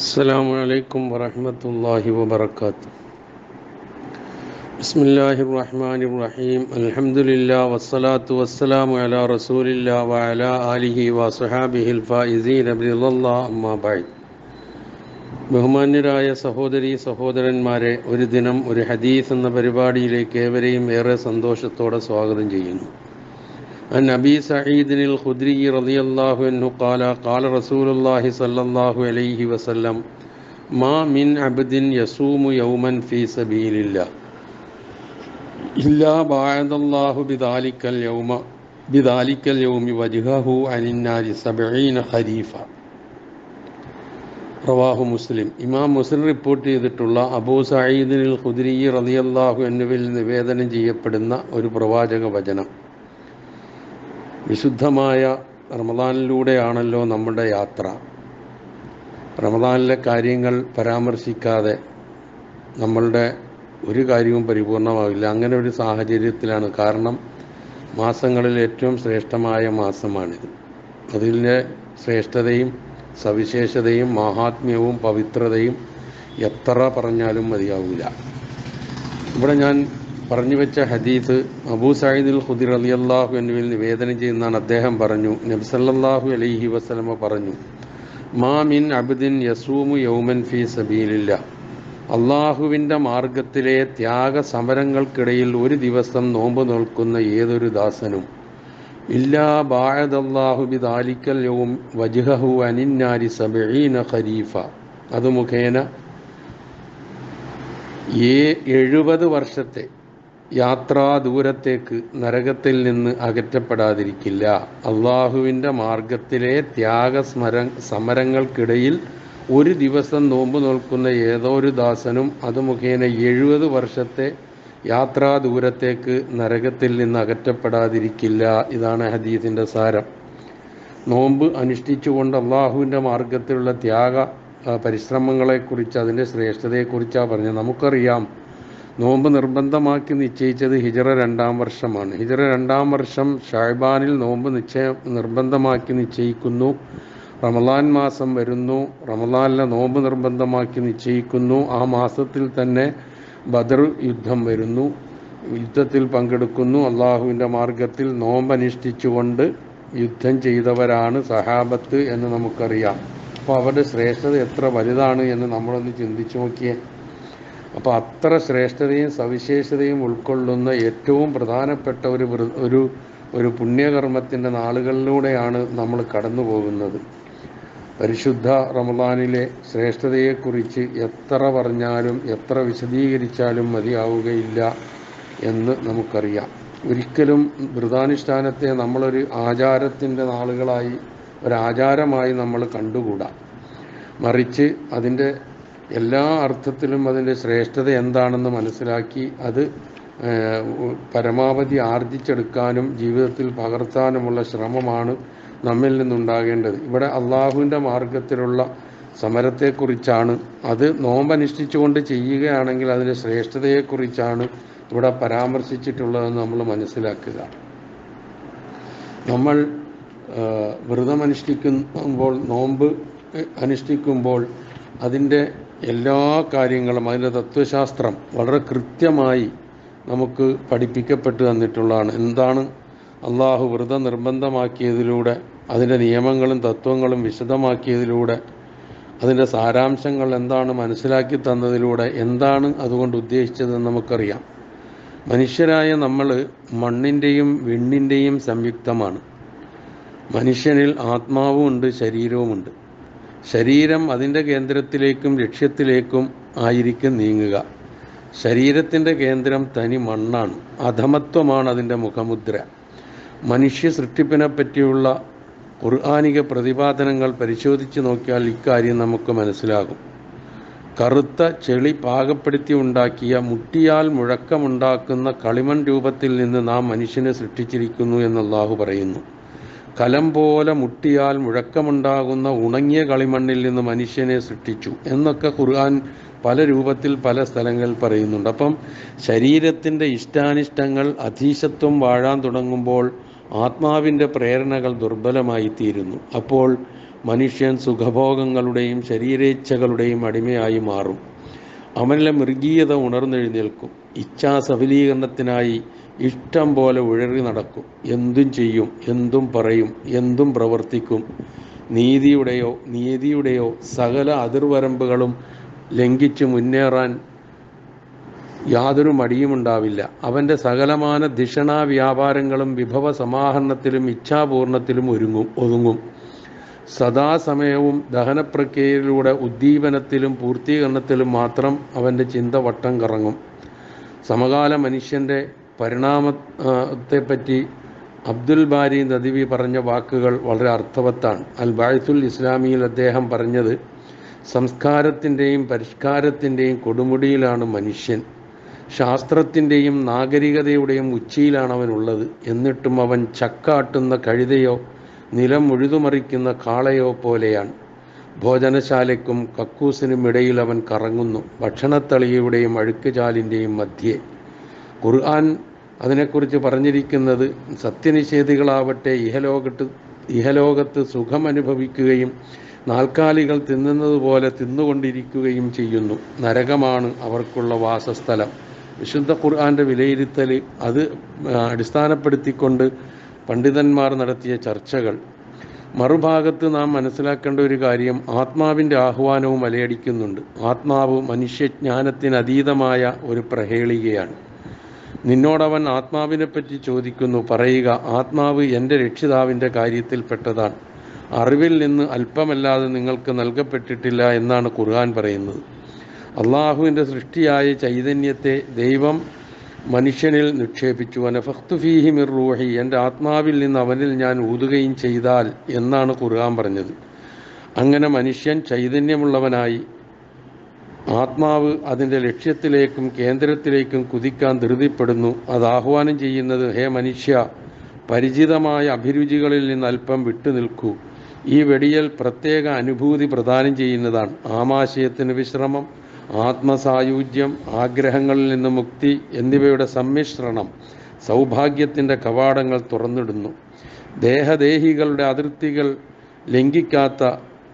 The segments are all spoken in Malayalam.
السلام عليكم ورحمة الله وبركاته بسم الله الرحمن الرحيم الحمد لله والصلاة والسلام على رسول الله وعلى آله وصحابه الفائزين برضا الله أما بعد ബഹുമാന്യരായ സഹോദരി സഹോദരന്മാരെ ഒരു ദിനം ഒരു ഹദീസ് എന്ന പരിപാടിയിലേക്ക് ഏവരെയും ഏറെ സന്തോഷത്തോടെ സ്വാഗതം ചെയ്യുന്നു عن أبي سعيد الخدري رضي الله عنه قال قال رسول الله صلى الله عليه وسلم ما من عبد يصوم يوما في سبيل الله إلا باعد الله بذلك اليوم بذلك اليوم وجهه عن النار سبعين خريفا റവാഹു മുസ്ലിം ഇമാം മുസ്ലിം റിപ്പോർട്ട് ചെയ്തിട്ടുള്ള അബൂ സയ്യിദിനിൽ ഖുദ്രി റളിയല്ലാഹു എന്നിവയിൽ നിവേദനം ചെയ്യപ്പെടുന്ന ഒരു പ്രവാചക വചനം വിശുദ്ധമായ റമദാനിലൂടെയാണല്ലോ നമ്മുടെ യാത്ര റമദാനിലെ കാര്യങ്ങൾ പരാമർശിക്കാതെ നമ്മളുടെ ഒരു കാര്യവും പരിപൂർണമാവില്ല അങ്ങനെ ഒരു സാഹചര്യത്തിലാണ് കാരണം മാസങ്ങളിൽ ഏറ്റവും ശ്രേഷ്ഠമായ മാസമാണിത് അതിൻ്റെ ശ്രേഷ്ഠതയും സവിശേഷതയും മാഹാത്മ്യവും പവിത്രതയും എത്ര പറഞ്ഞാലും മതിയാവില്ല ഇവിടെ ഞാൻ പറഞ്ഞു വെച്ച ഹദീസ് അബൂ സയ്യിദുൽ ഖുദിർ അലി അള്ളാഹു എന്നിവയിൽ നിവേദനം ചെയ്യുന്നതാണ് അദ്ദേഹം പറഞ്ഞു നബ്സല്ലാഹു അലൈഹി വസ്ലമ പറഞ്ഞു മാ മിൻ അബ്ദിൻ യസൂമു യൗമൻ ഫി സബീലില്ല അള്ളാഹുവിൻ്റെ മാർഗത്തിലെ ത്യാഗ സമരങ്ങൾക്കിടയിൽ ഒരു ദിവസം നോമ്പ് നിൽക്കുന്ന ഏതൊരു ദാസനും ഇല്ലാ ബാഴദല്ലാഹു ബിദാലിക്കൽ യൗം വജ്ഹഹു അനിന്നാരി സബീന ഖരീഫ അത് മുഖേന ഏ എഴുപത് വർഷത്തെ യാത്രാ ദൂരത്തേക്ക് നരകത്തിൽ നിന്ന് അകറ്റപ്പെടാതിരിക്കില്ല അള്ളാഹുവിൻ്റെ മാർഗത്തിലെ ത്യാഗസ്മര സമരങ്ങൾക്കിടയിൽ ഒരു ദിവസം നോമ്പ് നോൽക്കുന്ന ഏതോ ഒരു ദാസനും അത് മുഖേന എഴുപത് വർഷത്തെ യാത്രാ ദൂരത്തേക്ക് നരകത്തിൽ നിന്ന് അകറ്റപ്പെടാതിരിക്കില്ല ഇതാണ് ഹദീസിൻ്റെ സാരം നോമ്പ് അനുഷ്ഠിച്ചുകൊണ്ട് അള്ളാഹുവിൻ്റെ മാർഗത്തിലുള്ള ത്യാഗ പരിശ്രമങ്ങളെക്കുറിച്ച് അതിൻ്റെ ശ്രേഷ്ഠതയെക്കുറിച്ചാണ് പറഞ്ഞത് നമുക്കറിയാം നോമ്പ് നിർബന്ധമാക്കി നിശ്ചയിച്ചത് ഹിജറ രണ്ടാം വർഷമാണ് ഹിജറ രണ്ടാം വർഷം ഷായ്ബാനിൽ നോമ്പ് നിശ്ചയം നിർബന്ധമാക്കി നിശ്ചയിക്കുന്നു റമലാൻ മാസം വരുന്നു റമലാനിലെ നോമ്പ് നിർബന്ധമാക്കി നിശ്ചയിക്കുന്നു ആ മാസത്തിൽ തന്നെ ബദർ യുദ്ധം വരുന്നു യുദ്ധത്തിൽ പങ്കെടുക്കുന്നു അള്ളാഹുവിൻ്റെ മാർഗത്തിൽ നോമ്പനുഷ്ഠിച്ചുകൊണ്ട് യുദ്ധം ചെയ്തവരാണ് സഹാബത്ത് എന്ന് നമുക്കറിയാം അപ്പോൾ അവരുടെ ശ്രേഷ്ഠത എത്ര വലുതാണ് എന്ന് നമ്മളൊന്ന് ചിന്തിച്ചു നോക്കിയേ അപ്പോൾ അത്ര ശ്രേഷ്ഠതയും സവിശേഷതയും ഉൾക്കൊള്ളുന്ന ഏറ്റവും പ്രധാനപ്പെട്ട ഒരു ഒരു ഒരു പുണ്യകർമ്മത്തിൻ്റെ നാളുകളിലൂടെയാണ് നമ്മൾ കടന്നു പോകുന്നത് പരിശുദ്ധ റമദാനിലെ ശ്രേഷ്ഠതയെക്കുറിച്ച് എത്ര പറഞ്ഞാലും എത്ര വിശദീകരിച്ചാലും മതിയാവുകയില്ല എന്ന് നമുക്കറിയാം ഒരിക്കലും വ്രതാനുഷ്ഠാനത്തെ നമ്മളൊരു ആചാരത്തിൻ്റെ നാളുകളായി ഒരാചാരമായി നമ്മൾ കണ്ടുകൂടാ മറിച്ച് അതിൻ്റെ എല്ലാ അർത്ഥത്തിലും അതിൻ്റെ ശ്രേഷ്ഠത എന്താണെന്ന് മനസ്സിലാക്കി അത് പരമാവധി ആർജിച്ചെടുക്കാനും ജീവിതത്തിൽ പകർത്താനുമുള്ള ശ്രമമാണ് നമ്മിൽ നിന്നുണ്ടാകേണ്ടത് ഇവിടെ അള്ളാഹുവിൻ്റെ മാർഗത്തിലുള്ള സമരത്തെക്കുറിച്ചാണ് അത് നോമ്പനുഷ്ഠിച്ചുകൊണ്ട് ചെയ്യുകയാണെങ്കിൽ അതിൻ്റെ ശ്രേഷ്ഠതയെക്കുറിച്ചാണ് ഇവിടെ പരാമർശിച്ചിട്ടുള്ളതെന്ന് നമ്മൾ മനസ്സിലാക്കുക നമ്മൾ വ്രതമനുഷ്ഠിക്കുമ്പോൾ നോമ്പ് അനുഷ്ഠിക്കുമ്പോൾ അതിൻ്റെ എല്ലാ കാര്യങ്ങളും അതിൻ്റെ തത്വശാസ്ത്രം വളരെ കൃത്യമായി നമുക്ക് പഠിപ്പിക്കപ്പെട്ടു തന്നിട്ടുള്ളതാണ് എന്താണ് അള്ളാഹു വ്രതം നിർബന്ധമാക്കിയതിലൂടെ അതിൻ്റെ നിയമങ്ങളും തത്വങ്ങളും വിശദമാക്കിയതിലൂടെ അതിൻ്റെ സാരാംശങ്ങൾ എന്താണ് മനസ്സിലാക്കി തന്നതിലൂടെ എന്താണ് അതുകൊണ്ട് ഉദ്ദേശിച്ചതെന്ന് നമുക്കറിയാം മനുഷ്യരായ നമ്മൾ മണ്ണിൻ്റെയും വിണ്ണിൻ്റെയും സംയുക്തമാണ് മനുഷ്യനിൽ ആത്മാവും ഉണ്ട് ശരീരവുമുണ്ട് ശരീരം അതിൻ്റെ കേന്ദ്രത്തിലേക്കും ലക്ഷ്യത്തിലേക്കും ആയിരിക്കും നീങ്ങുക ശരീരത്തിൻ്റെ കേന്ദ്രം തനി മണ്ണാണ് അധമത്വമാണ് അതിൻ്റെ മുഖമുദ്ര മനുഷ്യ സൃഷ്ടിപ്പിനെ പറ്റിയുള്ള ഖുർആാനിക പ്രതിപാദനങ്ങൾ പരിശോധിച്ച് നോക്കിയാൽ ഇക്കാര്യം നമുക്ക് മനസ്സിലാകും കറുത്ത ചെളി പാകപ്പെടുത്തി ഉണ്ടാക്കിയ മുട്ടിയാൽ മുഴക്കമുണ്ടാക്കുന്ന കളിമൺ രൂപത്തിൽ നിന്ന് നാം മനുഷ്യനെ സൃഷ്ടിച്ചിരിക്കുന്നു എന്ന് അള്ളാഹു പറയുന്നു കലം പോലെ മുട്ടിയാൽ മുഴക്കമുണ്ടാകുന്ന ഉണങ്ങിയ കളിമണ്ണിൽ നിന്ന് മനുഷ്യനെ സൃഷ്ടിച്ചു എന്നൊക്കെ ഖുർആൻ പല രൂപത്തിൽ പല സ്ഥലങ്ങളിൽ പറയുന്നുണ്ട് അപ്പം ശരീരത്തിൻ്റെ ഇഷ്ടാനിഷ്ടങ്ങൾ അധീശത്വം വാഴാൻ തുടങ്ങുമ്പോൾ ആത്മാവിൻ്റെ പ്രേരണകൾ ദുർബലമായി തീരുന്നു അപ്പോൾ മനുഷ്യൻ സുഖഭോഗങ്ങളുടെയും ശരീരേച്ഛകളുടെയും അടിമയായി മാറും അവനിലെ മൃഗീയത ഉണർന്നെഴുന്നേൽക്കും ഇച്ഛാ സഫലീകരണത്തിനായി ഇഷ്ടം പോലെ ഉഴറി നടക്കും എന്തും ചെയ്യും എന്തും പറയും എന്തും പ്രവർത്തിക്കും നീതിയുടെയോ നീതിയുടെയോ സകല അതിർവരമ്പുകളും ലംഘിച്ച് മുന്നേറാൻ യാതൊരു മടിയുമുണ്ടാവില്ല അവൻ്റെ സകലമാന ധിഷണാ വ്യാപാരങ്ങളും വിഭവ സമാഹരണത്തിലും ഇച്ഛാപൂർണത്തിലും ഒരുങ്ങും ഒതുങ്ങും സദാസമയവും ദഹനപ്രക്രിയയിലൂടെ ഉദ്ദീപനത്തിലും പൂർത്തീകരണത്തിലും മാത്രം അവൻ്റെ ചിന്ത വട്ടം കറങ്ങും സമകാല മനുഷ്യൻ്റെ പരിണാമത്തെപ്പറ്റി അബ്ദുൽ ബാരി നദിവി പറഞ്ഞ വാക്കുകൾ വളരെ അർത്ഥവത്താണ് അൽ ബാഴ്സുൽ ഇസ്ലാമിയിൽ അദ്ദേഹം പറഞ്ഞത് സംസ്കാരത്തിൻ്റെയും പരിഷ്കാരത്തിൻ്റെയും കൊടുമുടിയിലാണ് മനുഷ്യൻ ശാസ്ത്രത്തിൻ്റെയും നാഗരികതയുടെയും ഉച്ചിയിലാണ് അവനുള്ളത് എന്നിട്ടും അവൻ ചക്കാട്ടുന്ന കഴുതയോ നിലം ഉഴുതുമറിക്കുന്ന കാളയോ പോലെയാണ് ഭോജനശാലയ്ക്കും കക്കൂസിനും ഇടയിൽ അവൻ കറങ്ങുന്നു ഭക്ഷണത്തളിയുടെയും അഴുക്കുചാലിൻ്റെയും മധ്യേ ഖുർആൻ അതിനെക്കുറിച്ച് പറഞ്ഞിരിക്കുന്നത് സത്യനിഷേധികളാവട്ടെ ഇഹലോകത്ത് ഇഹലോകത്ത് സുഖം അനുഭവിക്കുകയും നാൽക്കാലികൾ തിന്നുന്നത് പോലെ തിന്നുകൊണ്ടിരിക്കുകയും ചെയ്യുന്നു നരകമാണ് അവർക്കുള്ള വാസസ്ഥലം വിശുദ്ധ ഖുർആന്റെ വിലയിരുത്തൽ അത് അടിസ്ഥാനപ്പെടുത്തിക്കൊണ്ട് പണ്ഡിതന്മാർ നടത്തിയ ചർച്ചകൾ മറുഭാഗത്ത് നാം മനസ്സിലാക്കേണ്ട ഒരു കാര്യം ആത്മാവിൻ്റെ ആഹ്വാനവും അലയടിക്കുന്നുണ്ട് ആത്മാവ് മനുഷ്യജ്ഞാനത്തിന് അതീതമായ ഒരു പ്രഹേളികയാണ് നിന്നോടവൻ ആത്മാവിനെപ്പറ്റി ചോദിക്കുന്നു പറയുക ആത്മാവ് എൻ്റെ രക്ഷിതാവിൻ്റെ കാര്യത്തിൽപ്പെട്ടതാണ് അറിവിൽ നിന്ന് അല്പമല്ലാതെ നിങ്ങൾക്ക് നൽകപ്പെട്ടിട്ടില്ല എന്നാണ് ഖുർആൻ പറയുന്നത് അള്ളാഹുവിൻ്റെ സൃഷ്ടിയായ ചൈതന്യത്തെ ദൈവം മനുഷ്യനിൽ നിക്ഷേപിച്ചു അനഫഖ്തു ഫീഹി മിർ റൂഹി എൻ്റെ ആത്മാവിൽ നിന്ന് അവനിൽ ഞാൻ ഊതുകയും ചെയ്താൽ എന്നാണ് ഖുർആൻ പറഞ്ഞത് അങ്ങനെ മനുഷ്യൻ ചൈതന്യമുള്ളവനായി ആത്മാവ് അതിൻ്റെ ലക്ഷ്യത്തിലേക്കും കേന്ദ്രത്തിലേക്കും കുതിക്കാൻ ധൃതിപ്പെടുന്നു അത് ആഹ്വാനം ചെയ്യുന്നത് ഹേ മനുഷ്യ പരിചിതമായ അഭിരുചികളിൽ നിന്ന് അല്പം വിട്ടുനിൽക്കൂ ഈ വെടിയൽ പ്രത്യേക അനുഭൂതി പ്രദാനം ചെയ്യുന്നതാണ് ആമാശയത്തിന് വിശ്രമം ആത്മസായുജ്യം ആഗ്രഹങ്ങളിൽ നിന്ന് മുക്തി എന്നിവയുടെ സമ്മിശ്രണം സൗഭാഗ്യത്തിൻ്റെ കവാടങ്ങൾ തുറന്നിടുന്നു ദേഹദേഹികളുടെ അതിർത്തികൾ ലംഘിക്കാത്ത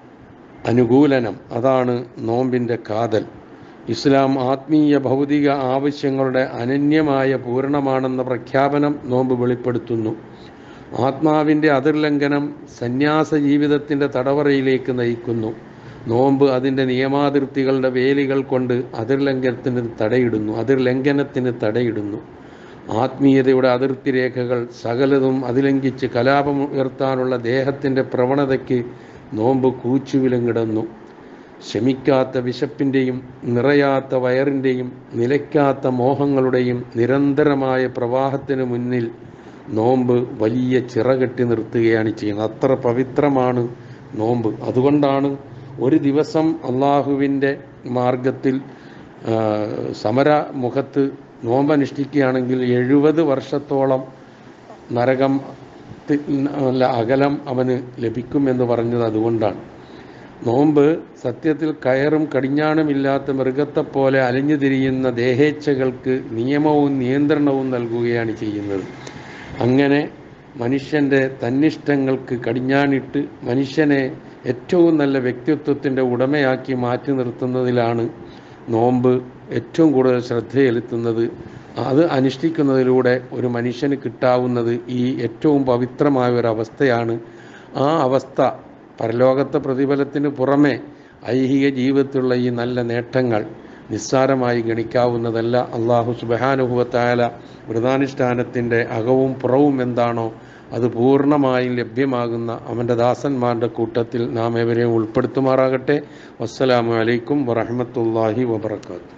അനുകൂലനം അതാണ് നോമ്പിൻ്റെ കാതൽ ഇസ്ലാം ആത്മീയ ഭൗതിക ആവശ്യങ്ങളുടെ അനന്യമായ പൂരണമാണെന്ന പ്രഖ്യാപനം നോമ്പ് വെളിപ്പെടുത്തുന്നു ആത്മാവിൻ്റെ അതിർലംഘനം സന്യാസ ജീവിതത്തിൻ്റെ തടവറയിലേക്ക് നയിക്കുന്നു നോമ്പ് അതിൻ്റെ നിയമാതിർത്തികളുടെ വേലികൾ കൊണ്ട് അതിർലംഘനത്തിന് തടയിടുന്നു അതിർലംഘനത്തിന് തടയിടുന്നു ആത്മീയതയുടെ അതിർത്തി രേഖകൾ സകലതും അതിലംഘിച്ച് കലാപം ഉയർത്താനുള്ള ദേഹത്തിൻ്റെ പ്രവണതയ്ക്ക് നോമ്പ് കൂച്ചുവിലങ്ങിടുന്നു ശമിക്കാത്ത വിശപ്പിൻ്റെയും നിറയാത്ത വയറിൻ്റെയും നിലയ്ക്കാത്ത മോഹങ്ങളുടെയും നിരന്തരമായ പ്രവാഹത്തിന് മുന്നിൽ നോമ്പ് വലിയ ചിറകെട്ടി നിർത്തുകയാണ് ചെയ്യുന്നത് അത്ര പവിത്രമാണ് നോമ്പ് അതുകൊണ്ടാണ് ഒരു ദിവസം അള്ളാഹുവിൻ്റെ മാർഗത്തിൽ ആ, സമര മുഖത്ത് നോമ്പനുഷ്ഠിക്കുകയാണെങ്കിൽ എഴുപത് വർഷത്തോളം നരകം ത്തി- അല്ല, അകലം അവന് ലഭിക്കുമെന്ന് പറഞ്ഞത് അതുകൊണ്ടാണ് നോമ്പ് സത്യത്തിൽ കയറും കടിഞ്ഞാണുമില്ലാത്ത മൃഗത്തെപ്പോലെ അലിഞ്ഞു തിരിയുന്ന ദേഹേച്ഛകൾക്ക് നിയമവും നിയന്ത്രണവും നൽകുകയാണ് ചെയ്യുന്നത് അങ്ങനെ മനുഷ്യൻ്റെ തന്നിഷ്ടങ്ങൾക്ക് കടിഞ്ഞാണിട്ട് മനുഷ്യനെ ഏറ്റവും നല്ല വ്യക്തിത്വത്തിൻ്റെ ഉടമയാക്കി മാറ്റി നിർത്തുന്നതിലാണ് നോമ്പ് ഏറ്റവും കൂടുതൽ ശ്രദ്ധ ചെലുത്തുന്നത് അത് അനുഷ്ഠിക്കുന്നതിലൂടെ ഒരു മനുഷ്യന് കിട്ടാവുന്നത് ഈ ഏറ്റവും പവിത്രമായ ഒരു അവസ്ഥയാണ് ആ അവസ്ഥ പരലോകത്തെ പ്രതിഫലത്തിന് പുറമെ ഐഹിക ജീവിതത്തിലുള്ള ഈ നല്ല നേട്ടങ്ങൾ നിസ്സാരമായി ഗണിക്കാവുന്നതല്ല അള്ളാഹു സുബഹാനുഭവത്തായ വ്രതാനുഷ്ഠാനത്തിൻ്റെ അകവും പുറവും എന്താണോ അത് പൂർണ്ണമായും ലഭ്യമാകുന്ന അവൻ്റെ ദാസന്മാരുടെ കൂട്ടത്തിൽ നാം ഏവരെയും ഉൾപ്പെടുത്തുമാറാകട്ടെ വസ്സലാമു അലൈക്കും വറഹമത്തല്ലാഹി വബർക്കാത്തു